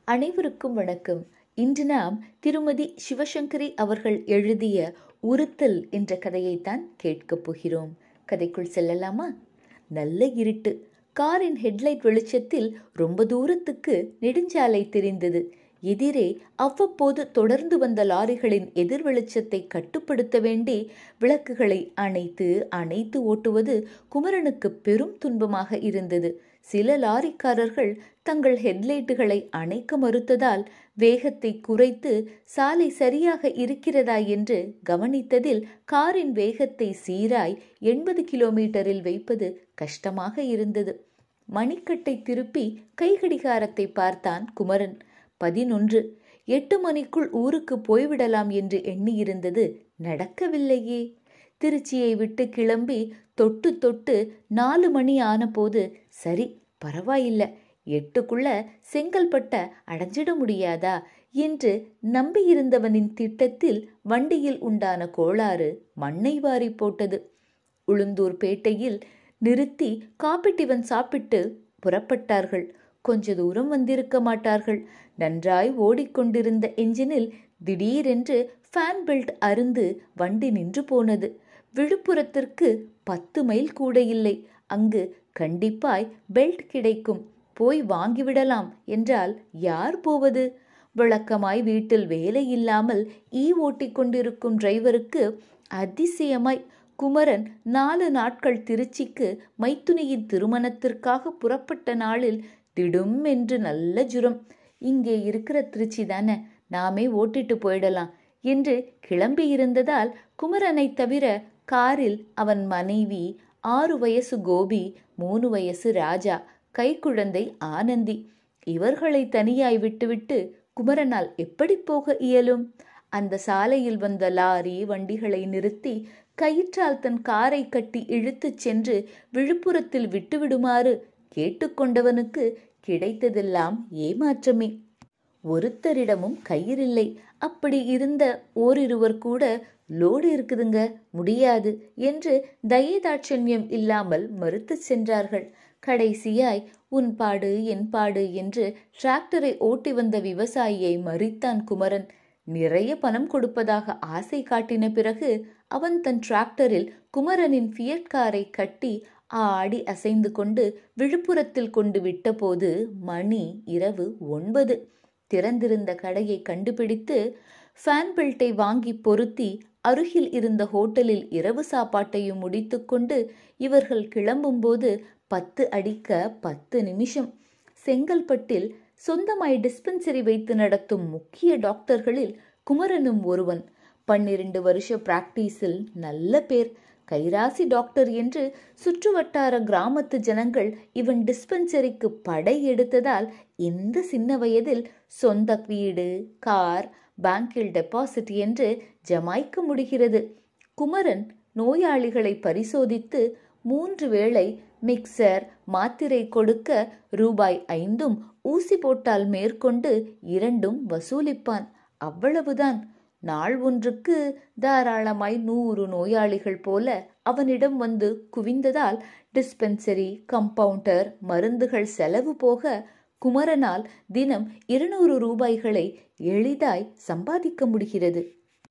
அனைவருக்கும் வணக்கம் இன்று நாம் திருமதி சிவசங்கரி அவர்கள் எழுதிய உறுத்தல் என்ற கதையைத்தான் கேட்கப் போகிறோம் கதைக்குள் செல்லலாமா நல்ல இருட்டு காரின் ஹெட்லைட் வெளிச்சத்தில் ரொம்ப தூரத்துக்கு நெடுஞ்சாலை தெரிந்தது எதிரே அவ்வப்போது தொடர்ந்து வந்த லாரிகளின் எதிர் வெளிச்சத்தை கட்டுப்படுத்த வேண்டி விளக்குகளை அணைத்து அணைத்து ஓட்டுவது குமரனுக்கு பெரும் துன்பமாக இருந்தது சில லாரிக்காரர்கள் தங்கள் ஹெட்லைட்டுகளை அணைக்க மறுத்ததால் வேகத்தை குறைத்து சாலை சரியாக இருக்கிறதா என்று கவனித்ததில் காரின் வேகத்தை சீராய் எண்பது கிலோமீட்டரில் வைப்பது கஷ்டமாக இருந்தது மணிக்கட்டை திருப்பி கைகடிகாரத்தை பார்த்தான் குமரன் பதினொன்று எட்டு மணிக்குள் ஊருக்கு போய்விடலாம் என்று எண்ணியிருந்தது நடக்கவில்லையே திருச்சியை விட்டு கிளம்பி தொட்டு தொட்டு நாலு மணி ஆனபோது சரி பரவாயில்ல எட்டுக்குள்ள செங்கல்பட்ட அடைஞ்சிட முடியாதா என்று நம்பியிருந்தவனின் திட்டத்தில் வண்டியில் உண்டான கோளாறு மண்ணை வாரி போட்டது உளுந்தூர் பேட்டையில் நிறுத்தி காப்பி டிவன் சாப்பிட்டு புறப்பட்டார்கள் கொஞ்ச தூரம் வந்திருக்க மாட்டார்கள் நன்றாய் ஓடிக்கொண்டிருந்த என்ஜினில் திடீரென்று ஃபேன் பெல்ட் அருந்து வண்டி நின்று போனது விழுப்புரத்திற்கு பத்து மைல் கூட இல்லை அங்கு கண்டிப்பாய் பெல்ட் கிடைக்கும் போய் வாங்கிவிடலாம் என்றால் யார் போவது வழக்கமாய் வீட்டில் வேலை இல்லாமல் ஈ ஓட்டிக் கொண்டிருக்கும் டிரைவருக்கு அதிசயமாய் குமரன் நாலு நாட்கள் திருச்சிக்கு மைத்துனியின் திருமணத்திற்காக புறப்பட்ட நாளில் திடும் என்று நல்ல ஜுரம் இங்கே இருக்கிற திருச்சி தானே நாமே ஓட்டிட்டு போயிடலாம் என்று கிளம்பி இருந்ததால் குமரனை தவிர காரில் அவன் மனைவி ஆறு வயசு கோபி மூணு வயசு ராஜா கைக்குழந்தை ஆனந்தி இவர்களை தனியாய் விட்டுவிட்டு குமரனால் எப்படி போக இயலும் அந்த சாலையில் வந்த லாரி வண்டிகளை நிறுத்தி கயிற்றால் தன் காரை கட்டி இழுத்துச் சென்று விழுப்புரத்தில் விட்டுவிடுமாறு கேட்டுக்கொண்டவனுக்கு கிடைத்ததெல்லாம் ஏமாற்றமே ஒருத்தரிடமும் கயிறில்லை அப்படி இருந்த ஓரிருவர் கூட லோடு இருக்குதுங்க முடியாது என்று தயதாட்சண்யம் இல்லாமல் மறுத்து சென்றார்கள் கடைசியாய் உன் பாடு என் பாடு என்று டிராக்டரை ஓட்டி வந்த விவசாயியை மறித்தான் குமரன் நிறைய பணம் கொடுப்பதாக ஆசை காட்டின பிறகு அவன் தன் டிராக்டரில் குமரனின் ஃபியட் காரை கட்டி ஆடி அசைந்து கொண்டு விழுப்புரத்தில் கொண்டு விட்டபோது மணி இரவு ஒன்பது திறந்திருந்த கடையை கண்டுபிடித்து ஃபேன் பெல்ட்டை வாங்கி பொருத்தி அருகில் இருந்த ஹோட்டலில் இரவு சாப்பாட்டையும் முடித்துக்கொண்டு இவர்கள் கிளம்பும்போது பத்து அடிக்க பத்து நிமிஷம் செங்கல்பட்டில் சொந்தமாய் டிஸ்பென்சரி வைத்து நடத்தும் முக்கிய டாக்டர்களில் குமரனும் ஒருவன் பன்னிரண்டு வருஷ பிராக்டிஸில் நல்ல பேர் கைராசி டாக்டர் என்று சுற்றுவட்டார கிராமத்து ஜனங்கள் இவன் டிஸ்பென்சரிக்கு படை எடுத்ததால் இந்த சின்ன வயதில் சொந்த வீடு கார் பேங்கில் டெபாசிட் என்று ஜமாய்க்க முடிகிறது குமரன் நோயாளிகளை பரிசோதித்து மூன்று வேளை மிக்சர் மாத்திரை கொடுக்க ரூபாய் ஐந்தும் ஊசி போட்டால் மேற்கொண்டு இரண்டும் வசூலிப்பான் அவ்வளவுதான் நாள் ஒன்றுக்கு தாராளமாய் நூறு நோயாளிகள் போல அவனிடம் வந்து குவிந்ததால் டிஸ்பென்சரி கம்பவுண்டர் மருந்துகள் செலவு போக குமரனால் தினம் இருநூறு ரூபாய்களை எளிதாய் சம்பாதிக்க முடிகிறது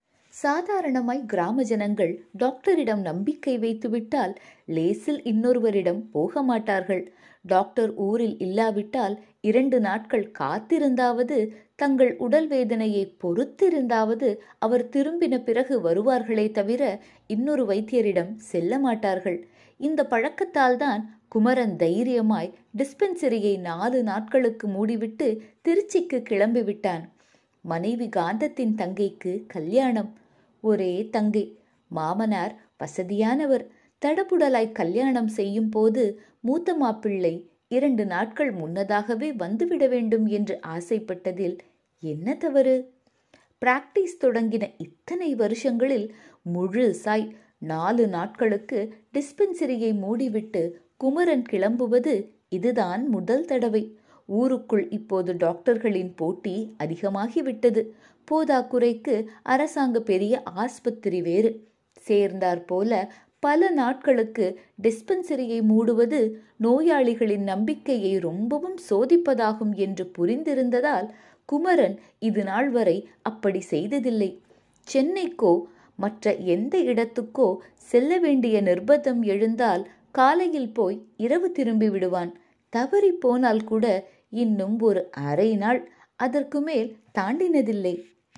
சாதாரணமாய் கிராம ஜனங்கள் டாக்டரிடம் நம்பிக்கை வைத்துவிட்டால் லேசில் இன்னொருவரிடம் போக மாட்டார்கள் டாக்டர் ஊரில் இல்லாவிட்டால் இரண்டு நாட்கள் காத்திருந்தாவது தங்கள் உடல் வேதனையை பொறுத்திருந்தாவது அவர் திரும்பின பிறகு வருவார்களே தவிர இன்னொரு வைத்தியரிடம் செல்ல மாட்டார்கள் இந்த பழக்கத்தால் தான் குமரன் தைரியமாய் டிஸ்பென்சரியை நாலு நாட்களுக்கு மூடிவிட்டு திருச்சிக்கு கிளம்பிவிட்டான் மனைவி காந்தத்தின் தங்கைக்கு கல்யாணம் ஒரே தங்கை மாமனார் வசதியானவர் தடபுடலாய் கல்யாணம் செய்யும் போது மூத்த மாப்பிள்ளை இரண்டு நாட்கள் முன்னதாகவே வந்துவிட வேண்டும் என்று ஆசைப்பட்டதில் என்ன தவறு பிராக்டிஸ் தொடங்கின இத்தனை வருஷங்களில் முழு சாய் நாலு நாட்களுக்கு டிஸ்பென்சரியை மூடிவிட்டு குமரன் கிளம்புவது இதுதான் முதல் தடவை ஊருக்குள் இப்போது டாக்டர்களின் போட்டி அதிகமாகிவிட்டது போதாக்குறைக்கு அரசாங்க பெரிய ஆஸ்பத்திரி வேறு சேர்ந்தார் போல பல நாட்களுக்கு டிஸ்பென்சரியை மூடுவது நோயாளிகளின் நம்பிக்கையை ரொம்பவும் சோதிப்பதாகும் என்று புரிந்திருந்ததால் குமரன் இது நாள் வரை அப்படி செய்ததில்லை சென்னைக்கோ மற்ற எந்த இடத்துக்கோ செல்ல வேண்டிய நிர்பந்தம் எழுந்தால் காலையில் போய் இரவு திரும்பி விடுவான் தவறி போனால் கூட இன்னும் ஒரு அரை நாள் அதற்கு மேல் தாண்டினதில்லை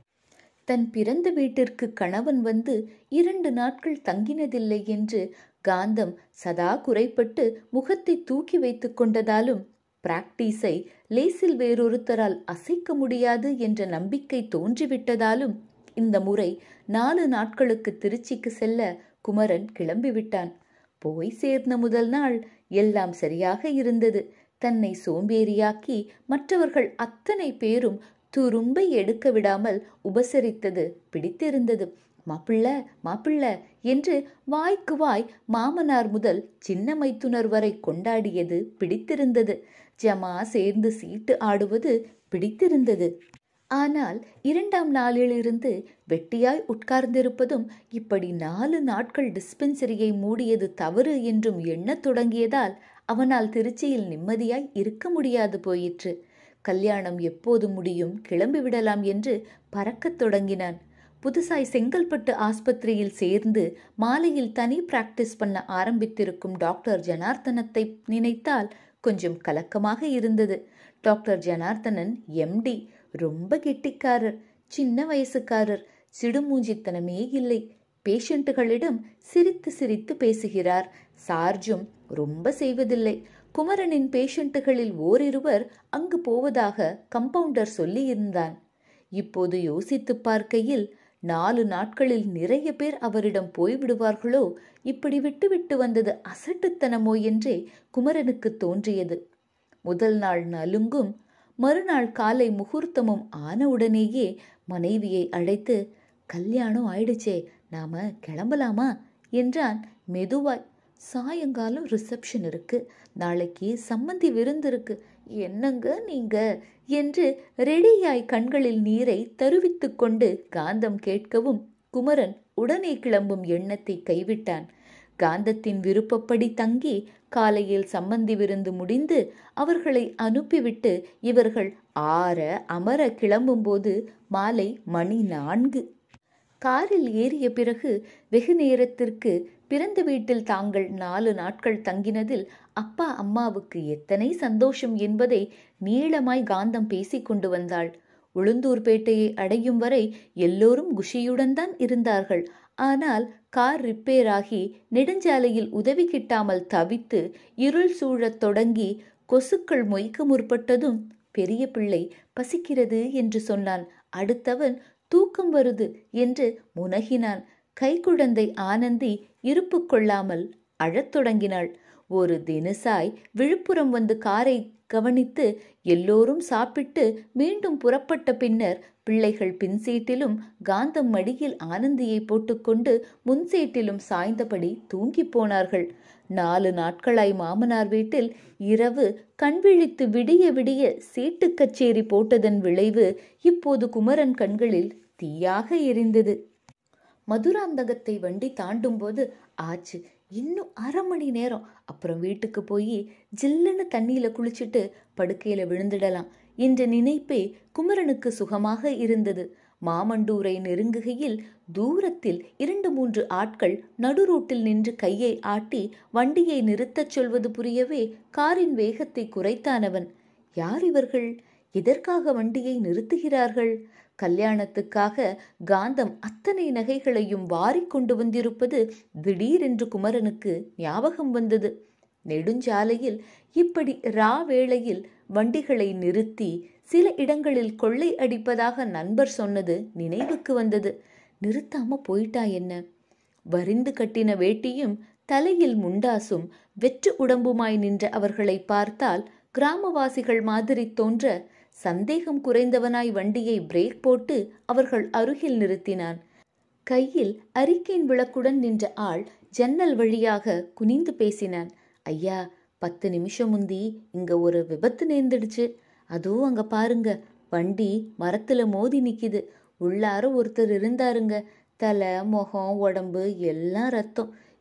தன் பிறந்த வீட்டிற்கு கணவன் வந்து இரண்டு நாட்கள் தங்கினதில்லை என்று காந்தம் சதா குறைப்பட்டு முகத்தை தூக்கி வைத்துக் கொண்டதாலும் பிராக்டிஸை லேசில் வேறொருத்தரால் அசைக்க முடியாது என்ற நம்பிக்கை தோன்றிவிட்டதாலும் இந்த முறை நாலு நாட்களுக்கு திருச்சிக்கு செல்ல குமரன் கிளம்பிவிட்டான் போய் சேர்ந்த முதல் நாள் எல்லாம் சரியாக இருந்தது தன்னை சோம்பேறியாக்கி மற்றவர்கள் அத்தனை பேரும் துரும்பை எடுக்க விடாமல் உபசரித்தது பிடித்திருந்தது மாப்பிள்ள மாப்பிள்ள என்று வாய்க்கு வாய் மாமனார் முதல் சின்ன மைத்துனர் வரை கொண்டாடியது பிடித்திருந்தது ஜமா சேர்ந்து சீட்டு ஆடுவது பிடித்திருந்தது ஆனால் இரண்டாம் நாளிலிருந்து வெட்டியாய் உட்கார்ந்திருப்பதும் இப்படி நாலு நாட்கள் டிஸ்பென்சரியை மூடியது தவறு என்றும் எண்ணத் தொடங்கியதால் அவனால் திருச்சியில் நிம்மதியாய் இருக்க முடியாது போயிற்று கல்யாணம் எப்போது முடியும் கிளம்பிவிடலாம் என்று பறக்கத் தொடங்கினான் புதுசாய் செங்கல்பட்டு ஆஸ்பத்திரியில் சேர்ந்து மாலையில் தனி பிராக்டிஸ் பண்ண ஆரம்பித்திருக்கும் டாக்டர் ஜனார்த்தனத்தை நினைத்தால் கொஞ்சம் கலக்கமாக இருந்தது டாக்டர் ஜனார்த்தனன் எம்டி ரொம்ப கெட்டிக்காரர் சின்ன வயசுக்காரர் சிடுமூஞ்சித்தனமே இல்லை பேஷண்ட்டுகளிடம் சிரித்து சிரித்து பேசுகிறார் சார்ஜும் ரொம்ப செய்வதில்லை குமரனின் பேஷண்ட்டுகளில் ஓரிருவர் அங்கு போவதாக கம்பவுண்டர் சொல்லியிருந்தான் இப்போது யோசித்து பார்க்கையில் நாலு நாட்களில் நிறைய பேர் அவரிடம் போய்விடுவார்களோ இப்படி விட்டுவிட்டு வந்தது அசட்டுத்தனமோ என்றே குமரனுக்கு தோன்றியது முதல் நாள் நலுங்கும் மறுநாள் காலை முகூர்த்தமும் ஆனவுடனேயே மனைவியை அழைத்து கல்யாணம் ஆயிடுச்சே நாம கிளம்பலாமா என்றான் மெதுவாய் சாயங்காலம் ரிசப்ஷன் இருக்கு நாளைக்கு சம்மந்தி விருந்து இருக்கு என்னங்க நீங்க என்று ரெடியாய் கண்களில் நீரை தருவித்துக் கொண்டு காந்தம் கேட்கவும் குமரன் உடனே கிளம்பும் எண்ணத்தை கைவிட்டான் காந்தத்தின் விருப்பப்படி தங்கி காலையில் சம்மந்தி விருந்து முடிந்து அவர்களை அனுப்பிவிட்டு இவர்கள் ஆற அமர கிளம்பும்போது மாலை மணி நான்கு காரில் ஏறிய பிறகு வெகு நேரத்திற்கு பிறந்த வீட்டில் தாங்கள் நாலு நாட்கள் தங்கினதில் அப்பா அம்மாவுக்கு எத்தனை சந்தோஷம் என்பதை நீளமாய் காந்தம் பேசிக் கொண்டு வந்தாள் உளுந்தூர்பேட்டையை அடையும் வரை எல்லோரும் குஷியுடன் தான் இருந்தார்கள் ஆனால் கார் ரிப்பேர் ஆகி நெடுஞ்சாலையில் உதவி கிட்டாமல் தவித்து இருள் சூழத் தொடங்கி கொசுக்கள் மொய்க்க முற்பட்டதும் பெரிய பிள்ளை பசிக்கிறது என்று சொன்னான் அடுத்தவன் தூக்கம் வருது என்று முனகினான் கைக்குழந்தை ஆனந்தி இருப்பு கொள்ளாமல் அழத் தொடங்கினாள் ஒரு தினசாய் விழுப்புரம் வந்து காரை கவனித்து எல்லோரும் சாப்பிட்டு மீண்டும் புறப்பட்ட பின்னர் பிள்ளைகள் பின் சீட்டிலும் காந்தம் மடியில் ஆனந்தியை போட்டுக்கொண்டு முன் சீட்டிலும் சாய்ந்தபடி தூங்கிப் போனார்கள் நாலு நாட்களாய் மாமனார் வீட்டில் இரவு கண்விழித்து விடிய விடிய சீட்டு கச்சேரி போட்டதன் விளைவு இப்போது குமரன் கண்களில் தீயாக எரிந்தது மதுராந்தகத்தை வண்டி தாண்டும்போது ஆச்சு இன்னும் அரை மணி நேரம் அப்புறம் வீட்டுக்கு போய் ஜில்லுன்னு தண்ணியில குளிச்சுட்டு படுக்கையில விழுந்துடலாம் என்ற நினைப்பே குமரனுக்கு சுகமாக இருந்தது மாமண்டூரை நெருங்குகையில் தூரத்தில் இரண்டு மூன்று ஆட்கள் நடுரோட்டில் நின்று கையை ஆட்டி வண்டியை நிறுத்தச் சொல்வது புரியவே காரின் வேகத்தை குறைத்தானவன் யார் இவர்கள் எதற்காக வண்டியை நிறுத்துகிறார்கள் கல்யாணத்துக்காக காந்தம் அத்தனை நகைகளையும் வாரிக் கொண்டு வந்திருப்பது திடீரென்று குமரனுக்கு ஞாபகம் வந்தது நெடுஞ்சாலையில் இப்படி ரா வேளையில் வண்டிகளை நிறுத்தி சில இடங்களில் கொள்ளை அடிப்பதாக நண்பர் சொன்னது நினைவுக்கு வந்தது நிறுத்தாம போயிட்டா என்ன வரிந்து கட்டின வேட்டியும் தலையில் முண்டாசும் வெற்று உடம்புமாய் நின்ற அவர்களை பார்த்தால் கிராமவாசிகள் மாதிரி தோன்ற சந்தேகம் குறைந்தவனாய் வண்டியை பிரேக் போட்டு அவர்கள் அருகில் நிறுத்தினான் கையில் அரிக்கேன் விளக்குடன் நின்ற ஆள் ஜன்னல் வழியாக குனிந்து பேசினான் ஐயா பத்து நிமிஷம் முந்தி இங்க ஒரு விபத்து நேர்ந்துடுச்சு அதுவும் அங்க பாருங்க வண்டி மரத்துல மோதி நிக்குது உள்ளார ஒருத்தர் இருந்தாருங்க தலை முகம் உடம்பு எல்லாம் ரத்தம்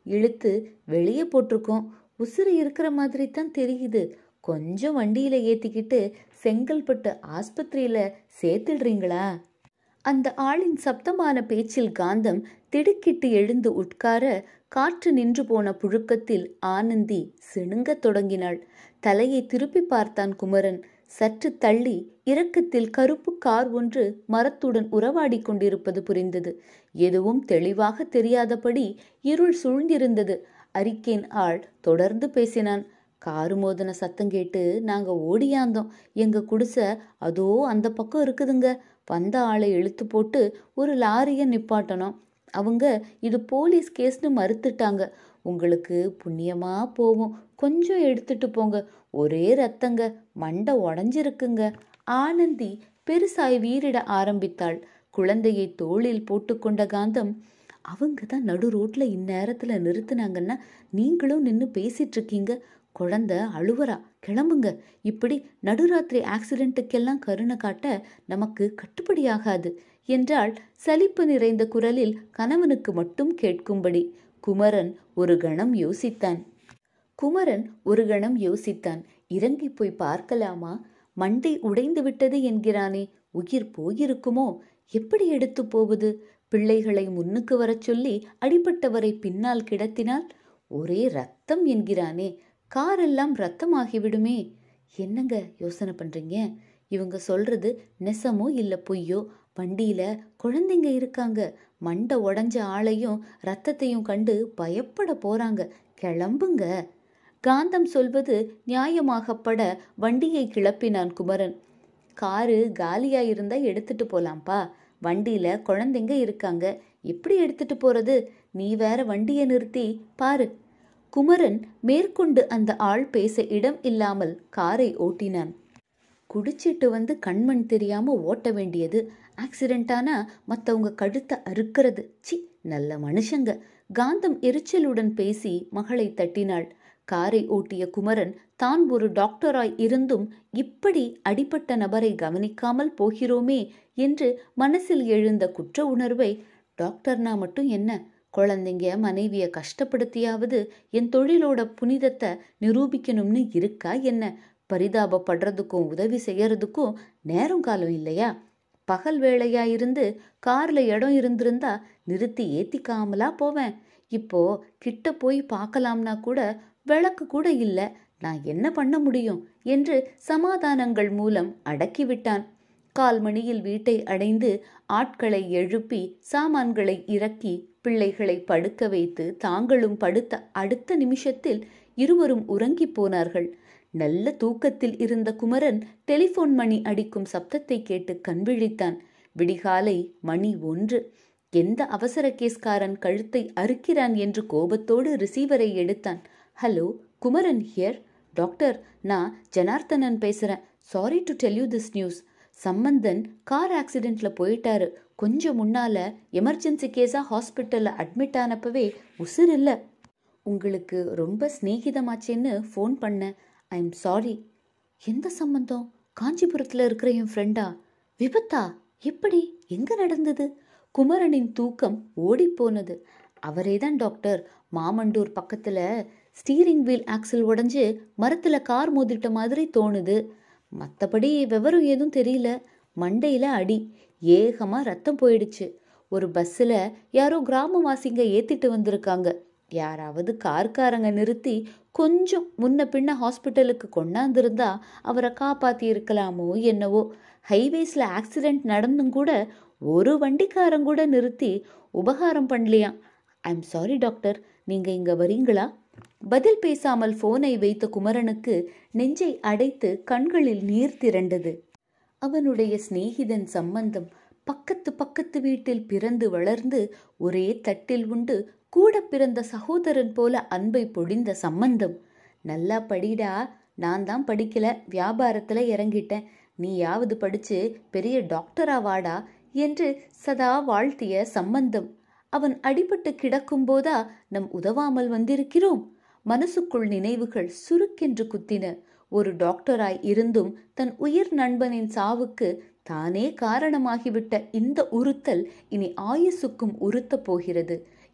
இழுத்து வெளியே போட்டிருக்கோம் உசுறு இருக்கிற மாதிரி தான் தெரியுது கொஞ்சம் வண்டியில ஏத்திக்கிட்டு செங்கல்பட்டு ஆஸ்பத்திரியில சேர்த்துடுறீங்களா அந்த ஆளின் சப்தமான பேச்சில் காந்தம் திடுக்கிட்டு எழுந்து உட்கார காற்று நின்று போன புழுக்கத்தில் ஆனந்தி சிணுங்கத் தொடங்கினாள் தலையை திருப்பி பார்த்தான் குமரன் சற்று தள்ளி இரக்கத்தில் கருப்பு கார் ஒன்று மரத்துடன் உறவாடிக் கொண்டிருப்பது புரிந்தது எதுவும் தெளிவாக தெரியாதபடி இருள் சூழ்ந்திருந்தது அரிக்கேன் ஆள் தொடர்ந்து பேசினான் காரு மோதன சத்தம் கேட்டு நாங்க ஓடியாந்தோம் எங்க குடிசை அதோ அந்த பக்கம் இருக்குதுங்க வந்த ஆளை இழுத்து போட்டு ஒரு லாரியை நிப்பாட்டணும் அவங்க இது போலீஸ் கேஸ்னு மறுத்துட்டாங்க உங்களுக்கு புண்ணியமா போவோம் கொஞ்சம் எடுத்துட்டு போங்க ஒரே ரத்தங்க மண்டை உடஞ்சிருக்குங்க ஆனந்தி பெருசாய் வீறிட ஆரம்பித்தாள் குழந்தையை தோளில் போட்டுக்கொண்ட காந்தம் அவங்க தான் நடு ரோட்ல இந்நேரத்துல நிறுத்துனாங்கன்னா நீங்களும் நின்று பேசிட்டு இருக்கீங்க குழந்தை அழுவரா கிளம்புங்க இப்படி நடுராத்திரி ஆக்சிடென்ட்டுக்கெல்லாம் கருணை காட்ட நமக்கு கட்டுப்படியாகாது என்றால் சலிப்பு நிறைந்த குரலில் கணவனுக்கு மட்டும் கேட்கும்படி குமரன் ஒரு கணம் யோசித்தான் குமரன் ஒரு கணம் யோசித்தான் இறங்கி போய் பார்க்கலாமா மண்டை உடைந்து விட்டது என்கிறானே உயிர் போயிருக்குமோ எப்படி எடுத்து போவது பிள்ளைகளை முன்னுக்கு வரச் சொல்லி அடிபட்டவரை பின்னால் கிடத்தினால் ஒரே ரத்தம் என்கிறானே காரெல்லாம் ரத்தமாகிவிடுமே என்னங்க யோசனை பண்றீங்க இவங்க சொல்றது நெசமோ இல்ல பொய்யோ வண்டியில குழந்தைங்க இருக்காங்க மண்டை உடஞ்ச ஆளையும் ரத்தத்தையும் கண்டு பயப்பட போறாங்க கிளம்புங்க காந்தம் சொல்வது நியாயமாகப்பட வண்டியை கிளப்பினான் குமரன் காரு காலியா இருந்தா எடுத்துட்டு போலாம்ப்பா வண்டியில குழந்தைங்க இருக்காங்க எப்படி எடுத்துட்டு போறது நீ வேற வண்டியை நிறுத்தி பாரு குமரன் மேற்கொண்டு அந்த ஆள் பேச இடம் இல்லாமல் காரை ஓட்டினான் குடிச்சிட்டு வந்து கண்மண் தெரியாம ஓட்ட வேண்டியது ஆக்சிடென்ட்டானா மற்றவங்க கழுத்தை அறுக்கிறது சி நல்ல மனுஷங்க காந்தம் எரிச்சலுடன் பேசி மகளை தட்டினாள் காரை ஓட்டிய குமரன் தான் ஒரு டாக்டராய் இருந்தும் இப்படி அடிபட்ட நபரை கவனிக்காமல் போகிறோமே என்று மனசில் எழுந்த குற்ற உணர்வை டாக்டர்னா மட்டும் என்ன குழந்தைங்க மனைவிய கஷ்டப்படுத்தியாவது என் தொழிலோட புனிதத்தை நிரூபிக்கணும்னு இருக்கா என்ன பரிதாபப்படுறதுக்கும் உதவி செய்யறதுக்கும் நேரம் காலம் இல்லையா பகல் வேளையா இருந்து கார்ல இடம் இருந்திருந்தா நிறுத்தி ஏத்திக்காமலா போவேன் இப்போ கிட்ட போய் பார்க்கலாம்னா கூட விளக்கு கூட இல்லை நான் என்ன பண்ண முடியும் என்று சமாதானங்கள் மூலம் அடக்கிவிட்டான் கால் மணியில் வீட்டை அடைந்து ஆட்களை எழுப்பி சாமான்களை இறக்கி பிள்ளைகளை படுக்க வைத்து தாங்களும் படுத்த அடுத்த நிமிஷத்தில் இருவரும் உறங்கி போனார்கள் நல்ல தூக்கத்தில் இருந்த குமரன் டெலிபோன் மணி அடிக்கும் சப்தத்தை கேட்டு கண்விழித்தான் விடிகாலை மணி ஒன்று எந்த அவசர கேஸ்காரன் கழுத்தை அறுக்கிறான் என்று கோபத்தோடு ரிசீவரை எடுத்தான் ஹலோ குமரன் ஹியர் டாக்டர் நான் ஜனார்த்தனன் பேசுறேன் sorry to tell you this news Sambandhan car ஆக்சிடென்ட்ல போயிட்டாரு கொஞ்சம் முன்னால எமர்ஜென்சி கேஸா ஹாஸ்பிட்டல்ல அட்மிட் ஆனப்பவே உசுர் இல்லை உங்களுக்கு ரொம்ப சிநேகிதமாச்சேன்னு ஃபோன் பண்ணேன் ஐ எம் சாரி எந்த சம்பந்தம் காஞ்சிபுரத்தில் இருக்கிற என் ஃப்ரெண்டா விபத்தா எப்படி எங்க நடந்தது குமரனின் தூக்கம் ஓடிப்போனது அவரே தான் டாக்டர் மாமண்டூர் பக்கத்தில் ஸ்டீரிங் வீல் ஆக்சில் உடஞ்சு மரத்தில் கார் மோதிட்ட மாதிரி தோணுது மற்றபடி விவரம் எதுவும் தெரியல மண்டையில் அடி ஏகமாக ரத்தம் போயிடுச்சு ஒரு பஸ்ஸில் யாரோ கிராமவாசிங்க ஏற்றிட்டு வந்திருக்காங்க யாராவது கார்காரங்க நிறுத்தி கொஞ்சம் முன்ன பின்ன ஹாஸ்பிட்டலுக்கு கொண்டாந்துருந்தா அவரை காப்பாற்றி இருக்கலாமோ என்னவோ ஹைவேஸில் ஆக்சிடெண்ட் நடந்தும் கூட ஒரு வண்டிக்காரன் கூட நிறுத்தி உபகாரம் பண்ணலையாம் ஐ எம் சாரி டாக்டர் நீங்கள் இங்கே வரீங்களா பதில் பேசாமல் போனை வைத்த குமரனுக்கு நெஞ்சை அடைத்து கண்களில் நீர் திரண்டது அவனுடைய சிநேகிதன் சம்பந்தம் பக்கத்து பக்கத்து வீட்டில் பிறந்து வளர்ந்து ஒரே தட்டில் உண்டு கூட பிறந்த சகோதரன் போல அன்பை பொழிந்த சம்பந்தம் நல்லா படிடா நான் தான் படிக்கல வியாபாரத்துல இறங்கிட்டேன் நீயாவது படிச்சு பெரிய டாக்டரா வாடா என்று சதா வாழ்த்திய சம்பந்தம் அவன் அடிபட்டு கிடக்கும் போதா நம் உதவாமல் வந்திருக்கிறோம் மனசுக்குள் நினைவுகள் சுருக்கென்று குத்தின ஒரு டாக்டராய் இருந்தும் தன் உயிர் நண்பனின் சாவுக்கு தானே காரணமாகிவிட்ட இந்த உறுத்தல் இனி ஆயுசுக்கும் உறுத்தப் போகிறது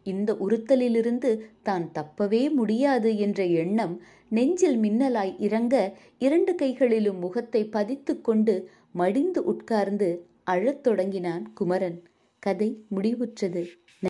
இந்த உறுத்தலிலிருந்து தான் தப்பவே முடியாது என்ற எண்ணம் நெஞ்சில் மின்னலாய் இறங்க இரண்டு கைகளிலும் முகத்தை பதித்து கொண்டு மடிந்து உட்கார்ந்து அழத் தொடங்கினான் குமரன் கதை முடிவுற்றது